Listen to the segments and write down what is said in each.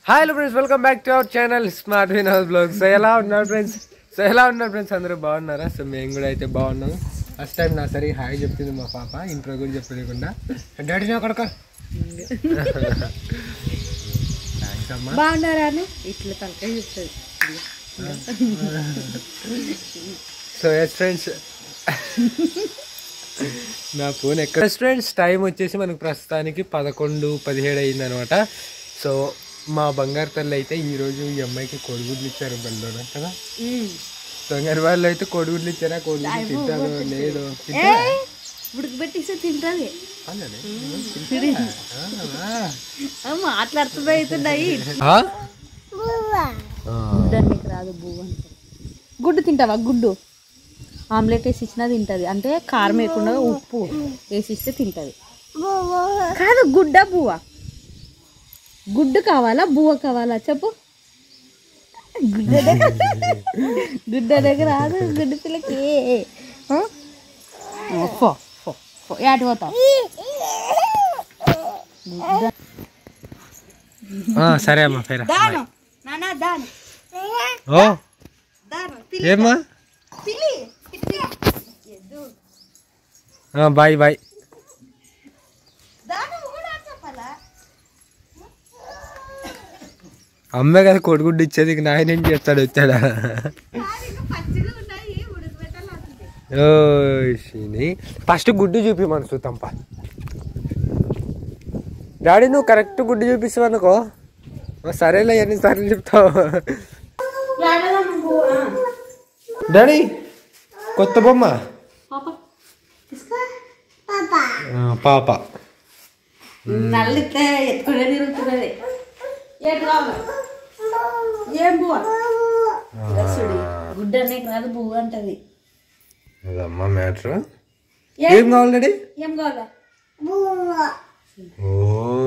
Hi hello friends welcome back to our channel smart Vinod blog so ఎలా ఉన్నారు friends so ఎలా ఉన్నారు friends అందరూ బాగున్నారా సో మేము కూడా అయితే బాగున్నాము ఫస్ట్ టైం నా సరే హాయ్ చెప్తుంది మా పాప ఇంట్లో కూడా చెప్పలేకుండా డాడీ నా కొడక థ్యాంక్స్ అమ్మా బాగున్నారా అని ఇట్లా తలకాయ చెప్తుంది సో ఎస్ ఫ్రెండ్స్ నా ఫోన్ ఎక్కడ ఫ్రెండ్స్ టైం వచ్చేసి మనకు ప్రస్తుతానికి పదకొండు పదిహేడు అయింది అనమాట సో మా బంగారు తల్లి అయితే ఈరోజు ఈ అమ్మాయికి కోడిగుడ్లు ఇచ్చారు బెల్లోన కదా బంగారు వాళ్ళు అయితే కోడిగుడ్లు ఇచ్చారా కోడిగుడ్లు తింటారో లేదో ఉడకబెట్టిస్తే తింటది అలానే? ఆ, మాట్లాడుతుంది అవుతున్నాయి ఆ? గుడ్డు నీకు రాదు బువ్వ అంటే గుడ్డు తింటావా గుడ్డు ఆమ్లెట్ వేసి ఇచ్చినా తింటది అంటే కారం వేయకుండా ఉప్పు వేసి ఇస్తే తింటది కాదు గుడ్డ బువ్వ గుడ్డు కావాలా బువ్వ కావాలా చెప్పు గుడ్డ దగ్గర గుడ్డ దగ్గర రాదు గుడ్డు పిల్లకి ఆ? ఆ, ఫో ఫో ఫో యాటి పోతావు ఆ, సరే అమ్మా ఫైరా దాను నానా దాను ఓ దాను ఏమ్మా పిల్లి ఆ, బాయ్ బాయ్ దాను కూడా చెప్పాలా అమ్మే కదా కోడిగుడ్డు ఇచ్చేది ఇక నాయన ఏం చేస్తాడు వచ్చాడా పచ్చిగా ఉన్నాయి ఉడకబెట్టాలి ఓ షిని ఫస్ట్ గుడ్డు చూపి మన చూతంప డాడీ నువ్వు కరెక్ట్ గుడ్డు చూపిస్తావు అనుకో ఓ సరేలే ఎన్ని సార్లు చెప్తావు డాడీ కొత్త బొమ్మ పాప తీసుకో ఆ, పాప నల్లితే ఎత్తుకునే తిరుగుతున్నది ఏం కావాలి ఏం బువ్వ దర్శుడి గుడ్డ అనేక రాదు బువ్వ అంటది అదమ్మా మ్యాటర్ ఏం ఏం కావాలి డాడీ ఏం కావాలా ఓ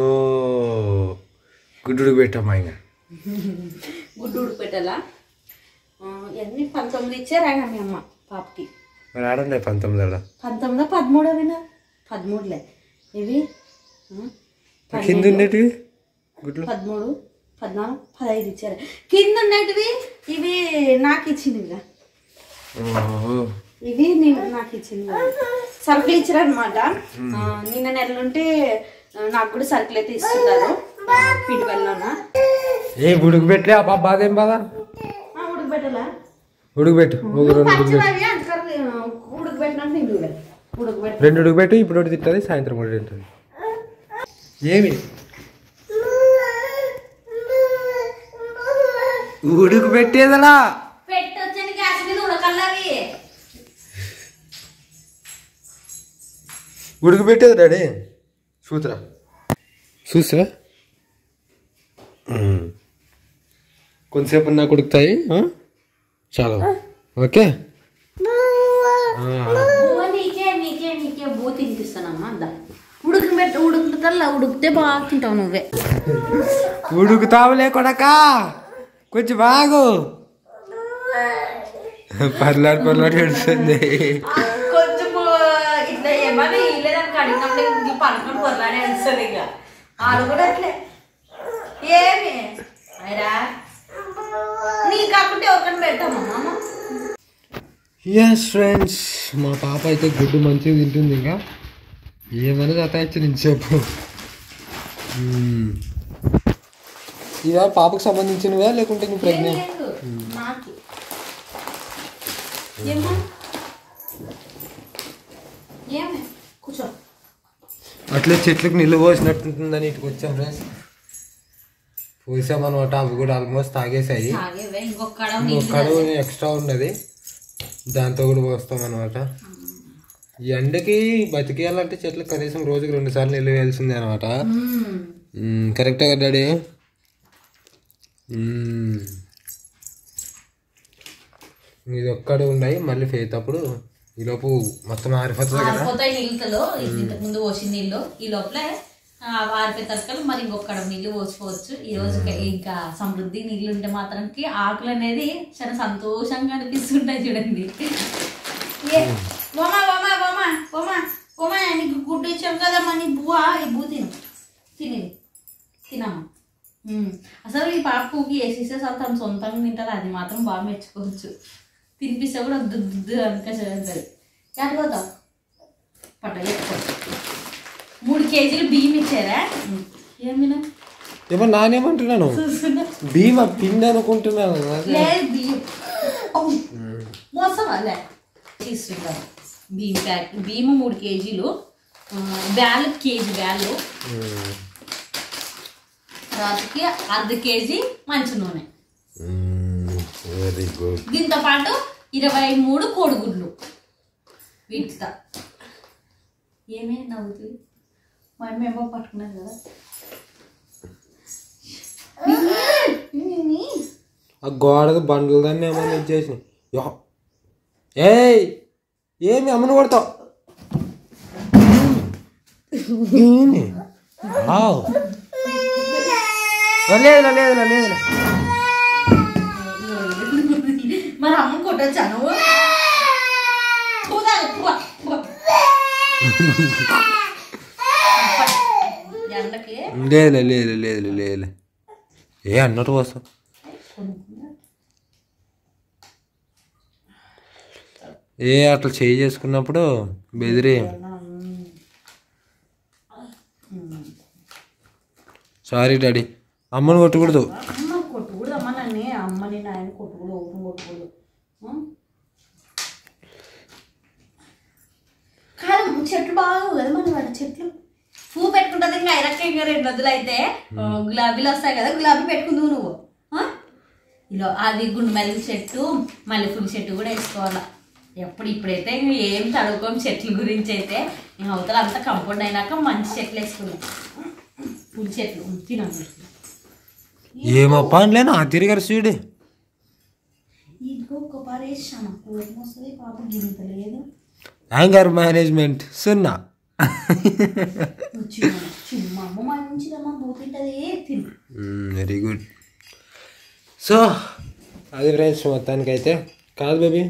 గుడ్డు పెట్టమ్మా ఇంకా గుడ్డు ఉడిపెట్టాలా ఎన్ని పంతొమ్మిది ఇచ్చారా మీ అమ్మ పాపకి మరి ఆడండి పంతొమ్మిది ఏళ్ళ. పంతొమ్మిదో పదమూడో వినా పదమూడులే ఇవి ఆ, కింద ఉండేటివి గుడ్లు పదమూడు పద్నాలుగు పదహైదు ఇచ్చారు కింద ఉన్నటివి ఇవి నాకు ఇచ్చింది ఓహో ఇవి నేను నాకు ఇచ్చింది సరుకులు ఇచ్చారు అనమాట నిన్న నెలలుంటే ఆ, నాకు కూడా సరుకులు అయితే ఇస్తున్నారు పిండి వెళ్ళలోన ఏ ఉడుకు పెట్టలే ఆ పాప బాధ ఏం బాధ ఉడకబెట్టాలా ఉడుకుబెట్టు ఒక రెండు ఉడుకుబెట్టు పచ్చివి అందుకని ఉడకబెట్టినట్టు తింటు ఉడకబెట్ట రెండు ఉడుకుబెట్టు ఇప్పుడు ఒకటి తింటుంది సాయంత్రం ఒకటి తింటుంది ఏమి ఉడుకు పెట్టేదలా పెట్టొచ్చని గ్యాస్ మీద ఉడకల్లవి ఉడుకు పెట్టేది డాడీ చూతురా చూసా కొంతసేపు నాకు ఉడుకుతాయి ఆ? చాలా ఓకే బువ్వ నీకే నీకే నీకే బూ తినిపిస్తానమ్మా అందా ఉడకబెట్ట ఉడుకుతల్లా ఉడికితే బాగా తింటావు నువ్వే ఉడుకుతావులే కొడక కొంచెం బాగు పర్లాడు పర్లాడు ఏడుస్తుంది కొంచెం ఇట్లా ఏమన్నా ఇల్లేదానికి అడిగినప్పుడు ఇంక పడుకుని పొరలానే అనిస్తుంది ఇక వాళ్ళు కూడా అట్లే ఏమి అయిరా నీ కాకుంటే ఒకరిని పెడతామమ్మా అమ్మ. ఎస్ ఫ్రెండ్స్ మా పాప అయితే గుడ్డు మంచిగా తింటుంది ఇంకా ఏమైనా జతాయించి నేను చెప్పు ఇవా పాపకు సంబంధించినవా లేకుంటే నువ్వు ప్రెగ్నెంట్ లేదు, నాకు ఏమ్మా ఏమి కూర్చో అట్లే చెట్లకు నిల్లు పోసినట్టుంటుందని ఇటుకు వచ్చాం ఫ్రెండ్స్ పోసామన్నమాట అవి కూడా ఆల్మోస్ట్ తాగేసాయి తాగేవే ఇంకొక ఒక్కడు ఎక్స్ట్రా ఉన్నది దాంతో కూడా పోస్తాం అనమాట ఈ ఎండకి బతికేయాలంటే చెట్లు కనీసం రోజుకి రెండు సార్లు నీళ్ళు వేయాల్సిందే అనమాట కరెక్టే కదా డాడీ మ్మ్. ఇది ఒక్కడు ఉన్నాయి మళ్ళీ ఫేతప్పుడు ఈలోపు మొత్తం ఆరిపోతుంది కదా ఆరిపోతాయి నీళ్ళతో ఇది ఇంతకు ముందు పోసిన నీళ్ళు ఈ లోపల ఆ, ఆరిపోయిన తర్వాత మరి ఇంకొక నీళ్ళు పోసుకోవచ్చు ఈ రోజు ఇంకా సమృద్ధి నీళ్ళు ఉంటే మాత్రానికి ఆకులు అనేది చాలా సంతోషంగా అనిపిస్తుంటాయి చూడండి ఏ ఓమా ఓమా ఓమా ఓమా ఓమా నీకు గుడ్డు ఇచ్చాం కదమ్మా నీ బువ్వ ఈ బూ తిను తిని తినమ్మా ఉమ్. అసలు ఈ పాపకి వేసేస్తే అసలు తను సొంతంగా తింటారు అది మాత్రం బాగా మెచ్చుకోవచ్చు తినిపిస్తే కూడా దుద్దు దుద్దు అనిపిస్తుంది ఎక్కడ పోతావు పట్ట ఎక్కువ మూడు కేజీలు బియ్యం ఇచ్చారా ఏమినా ఏమో నానేమంటున్నాను చూసుకున్నా భీమా పిండి అనుకుంటున్నాను అదే. లేదు బియ్యం అవును. మోసం అలే తీసుకుంటాం బియ్యం ప్యాక్ బియ్యం మూడు కేజీలు ఆ, బ్యాలు కేజీ బ్యాలు మ్మ్. తర్వాతకి అర్ధ కేజీ మంచి నూనె మ్మ్. వెరీ గుడ్ దీంతో పాటు ఇరవై మూడు కోడిగుడ్లు వీటితో ఏమే నవ్వుతుంది మా అమ్మ ఏమో పట్టుకున్నారు కదా ఆ గోడకు బండ్లు దాన్ని ఏమన్నా ఇచ్చేసి యా. ఏయ్ ఏమి అమ్మను కొడతావు ఏమి? వావ్. ఆ, లేదులే లేదులే లేదులే మరి అమ్మ కొట్టొచ్చా నువ్వు పోదా, పో, పో. ఎండకి లేదులే లేదులే లేదులే లేదులే ఏ అన్నట్టు వస్తావు ఏ అట్లా చేయి చేసుకున్నప్పుడు బెదిరి సారీ డాడీ అమ్మను కొట్టకూడదు అమ్మ కొట్టుకూడదు అమ్మ నన్ను అమ్మని నాయన కొట్టుకూడదు ఓపెన్ కొట్టుకూడదు ఉం? కాదు చెట్లు బాగా కదా మన వాడి చెట్లు పువ్వు పెట్టుకుంటుంది ఇంకా ఐరక్క ఇంకా రెండు రోజులు అయితే ఆ, గులాబీలు వస్తాయి కదా గులాబీ పెట్టుకుందువు నువ్వు ఆ? ఇలా అది గుండు మల్లి చెట్టు మల్లెపూల చెట్టు కూడా వేసుకోవాలా ఎప్పుడు ఇప్పుడైతే ఇంక ఏం తడుకోం చెట్ల గురించి అయితే ఇంక అవతల అంతా కంపౌండ్ అయినాక మంచి చెట్లు వేసుకున్నాం పూల చెట్లు తినండి ఏమప్పా లేనా తిరిగారు సీడు ఇదిగో ఒక పరేషాను కోపం వస్తుంది పాప గింత లేదు యాంగర్ మేనేజ్మెంట్ సున్నా చిన్న చిన్న అమ్మ మా మంచిదమ్మ పోతుంటది తిను వెరీ గుడ్ సో అది ఫ్రెండ్స్ మొత్తానికైతే కాదు బేబీ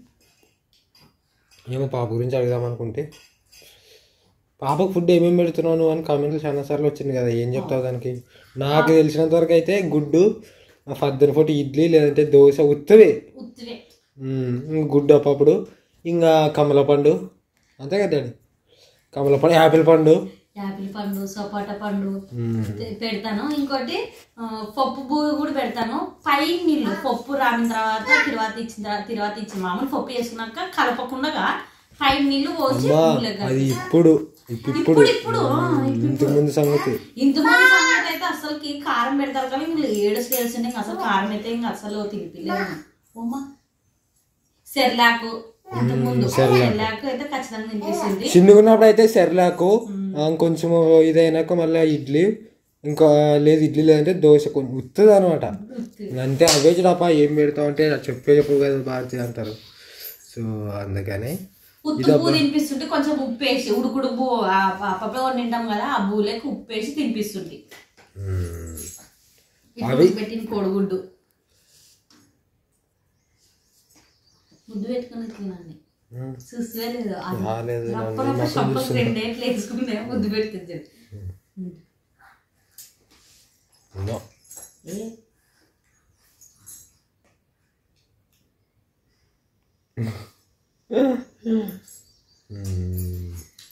ఏమో పాప గురించి అడుగుదాం అనుకుంటే పాపకు ఫుడ్ ఏమేమి పెడుతున్నావు నువ్వు అని కామెంట్లు చాలా సార్లు వచ్చింది కదా ఏం చెప్తావు దానికి నాకు తెలిసినంత వరకు అయితే గుడ్డు పద్దెన ఫోటి ఇడ్లీ లేదంటే దోశ ఉత్తవే ఉత్తివే మ్మ్. గుడ్డు అప్పుడు ఇంకా కమల పండు అంతే కదా డాడీ కమల పండు యాపిల్ పండు యాపిల్ పండు సపోటా పండు మ్మ్. పె- పెడతాను ఇంకోటి ఆ, పప్పు బువ్వ కూడా పెడతాను పై నీళ్ళు పప్పు రాని తర్వాత తిరువాత ఇచ్చిన తర్వాత తిరువాత ఇచ్చిన మామూలు పప్పు వేసుకున్నాక కలపకుండా పై నీళ్ళు పోసి అమ్మా ఊళ్ళకి అది కలుపుతా. ఇప్పుడు ఇప్పుడు ఇప్పుడు ఇప్పుడు ఆ, ఇంతకు ముందు సంగతి ఇంతమంది సంగతి అయితే అసలుకి కారం పెడతారు కానీ ఇంకా ఏడు స్కేల్స్ ఉంటే ఇంకా అసలు కారం అయితే ఇంకా అసలు తినిపిలేదు ఓమా సెర్లాకు ఇంతకుముందు సెర్లాకు అయితే ఖచ్చితంగా తినిపిస్తుంది చిన్నగున్నప్పుడు అయితే సెర్లాకు ఆ, కొంచెం ఇదైనాక మళ్ళీ ఇడ్లీ ఇంకా లేదు ఇడ్లీ లేదంటే దోశ కొంచెం ఉత్తది అనమాట అంతే అవే చూడప్ప ఏం పెడతావు అంటే చెప్పే చెప్పు కదా భారతి అంటారు సో అందుకని ఉత్తు పువ్వు తినిపిస్తుంటే కొంచెం ఉప్పు వేసి ఉడుకుడు బూ పప్పులో తింటాం కదా ఆ బూలకి ఉప్పు వేసి తినిపిస్తుంది మ్మ్. ఇప్పుడు పెట్టిన కోడిగుడ్డు ముద్దు పెట్టుకుని తినండి మ్మ్. చూస్తే లేదు అది రాలేదు రప్ప షంపకు రెండేట్లు వేసుకునే ముద్దు పెడుతుంది నో. ఏ మ్మ్.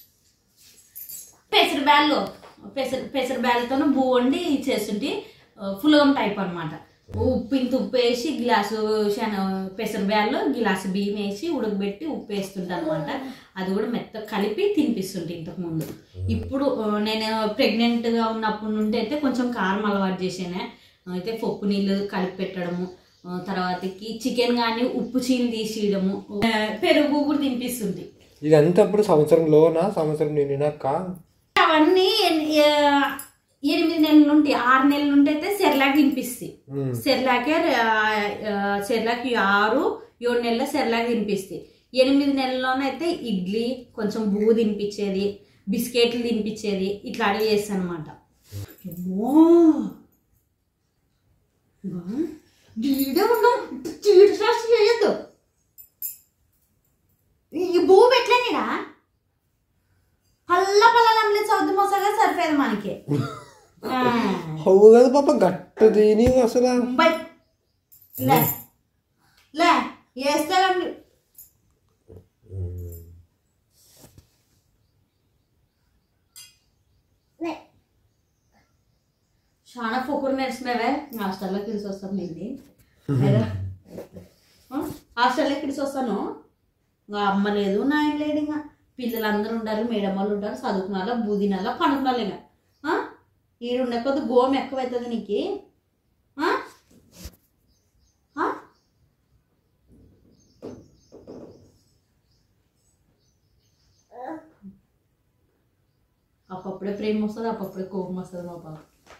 పెసర బ్యాళ్ళు పెసర పెసర బ్యాళ్ళతో బూ వండి చేస్తుంటే ఫుల్గం టైప్ అనమాట ఉప్పు ఇంత ఉప్పు వేసి గ్లాసు శన పెసర బ్యాళ్ళు గ్లాసు బియ్యం వేసి ఉడకబెట్టి ఉప్పు వేస్తుంటాను అనమాట అది కూడా మెత్త కలిపి తినిపిస్తుంటే ఇంతకు ముందు ఇప్పుడు ఆ, నేను ప్రెగ్నెంట్గా ఉన్నప్పటి నుండి అయితే కొంచెం కారం అలవాటు చేసాను అయితే పప్పు నీళ్ళు కలిపి పెట్టడము ఆ, తర్వాతకి చికెన్ కానీ ఉప్పు చీలు తీసేయడము ఆ, పెరుగు కూడా తినిపిస్తుంది ఇదంతా అప్పుడు సంవత్సరంలోనా సంవత్సరం నిండినాక అవన్నీ ఎన్- ఆ, ఎనిమిది నెలల నుండి ఆరు నెలల నుండి అయితే సెర్లాక్ తినిపిస్తాయి మ్మ్. సెర్లాకే సెర్లాక్ ఆరు ఏడు నెలల సెర్లాక్ తినిపిస్తాయి ఎనిమిది నెలల్లోనైతే ఇడ్లీ కొంచెం బువ్వు తినిపించేది బిస్కెట్లు తినిపించేది ఇట్లా అడిగి చేస్తాను అనమాట చేయొద్దు ఈ బువ్వు పెట్టలేనిరా పల్ల పల్ల నమ్మలే చదువు మోసగా సరిపోయేది మనకి ఆ. అవు కదా పాప గట్టు దీని అసలు బై లే లే వేస్తానండి చాలా పొక్కురు నేర్చుకున్నావే హాస్టల్లోకి తెలిసి వస్తాను నింది హాస్టల్లోకి తెలిసి వస్తాను ఇంకా అమ్మ లేదు నాయన లేడు ఇంకా పిల్లలందరూ ఉండాలి మేడం వాళ్ళు ఉంటారు చదువుకున్నారా బూదినాలా పనుకున్నాలి ఇంకా ఆ? ఈడుండే కొద్ది గోమ ఎక్కువైతుంది నీకు ఆ? ఆ? అప్పుడే ప్రేమ వస్తుంది అప్పుడే కోపం వస్తుంది మా పాప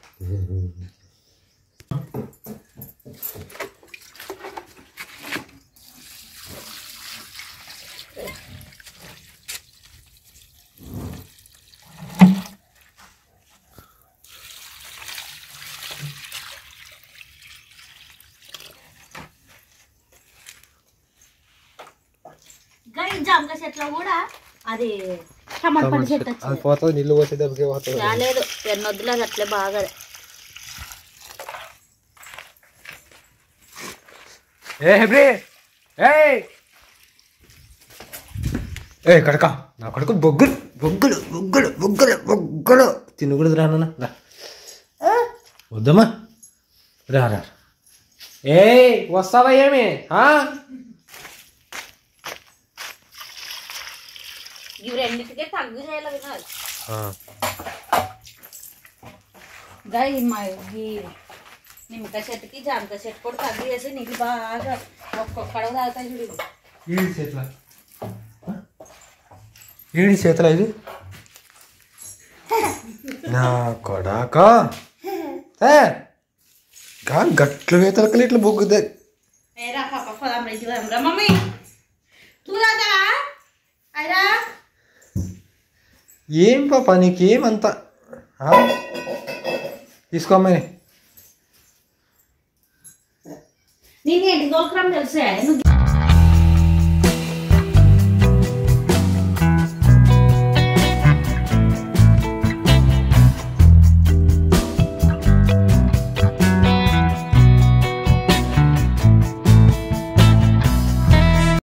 ఇంకా ఈ జామకాయ చెట్లో కూడా అది టమాటా పండు చెట్టు అది వచ్చింది పోతుంది నీళ్ళు పోసేటప్పటికే పోతుంది రాలేదు ఎన్నొద్దులు అది అట్లే బాగా ఏ హెబ్రి ఏయ్ ఏ కడక నా కొడుకు బొగ్గులు బొగ్గులు బొగ్గులు బొగ్గులు బొగ్గులు తినకూడదు రా నాన్న రా వద్దమ్మా రా రా ఏ వస్తావా ఏమి ఆ? ఇవి రెండింటికే తగ్గు చేయలేదు కాదు ఆ. గా ఈ మా ఈ నిమ్మకాయ చెట్టుకి జామకాయ చెట్టు కూడా తగ్గు చేసి నీళ్ళు బాగా ఒక్కొక్క కడవ తాగుతాయి చూడు ఇవి. ఏడి చేతుల ఏడి చేతుల ఇది నా కొడాక ఏ గా గట్లు వేతలకలు ఇట్లా బొగ్గుతాయి ఏ రా పాప పదాం రా ఇంటికి పోదాం రా మమ్మీ తూ తాగుతావా అయిరా ఏం పాప నీకేమంత ఆ? తీసుకోమ్మని నేను ఏంటి గోల్క్రమ్ తెలుసా నువ్వు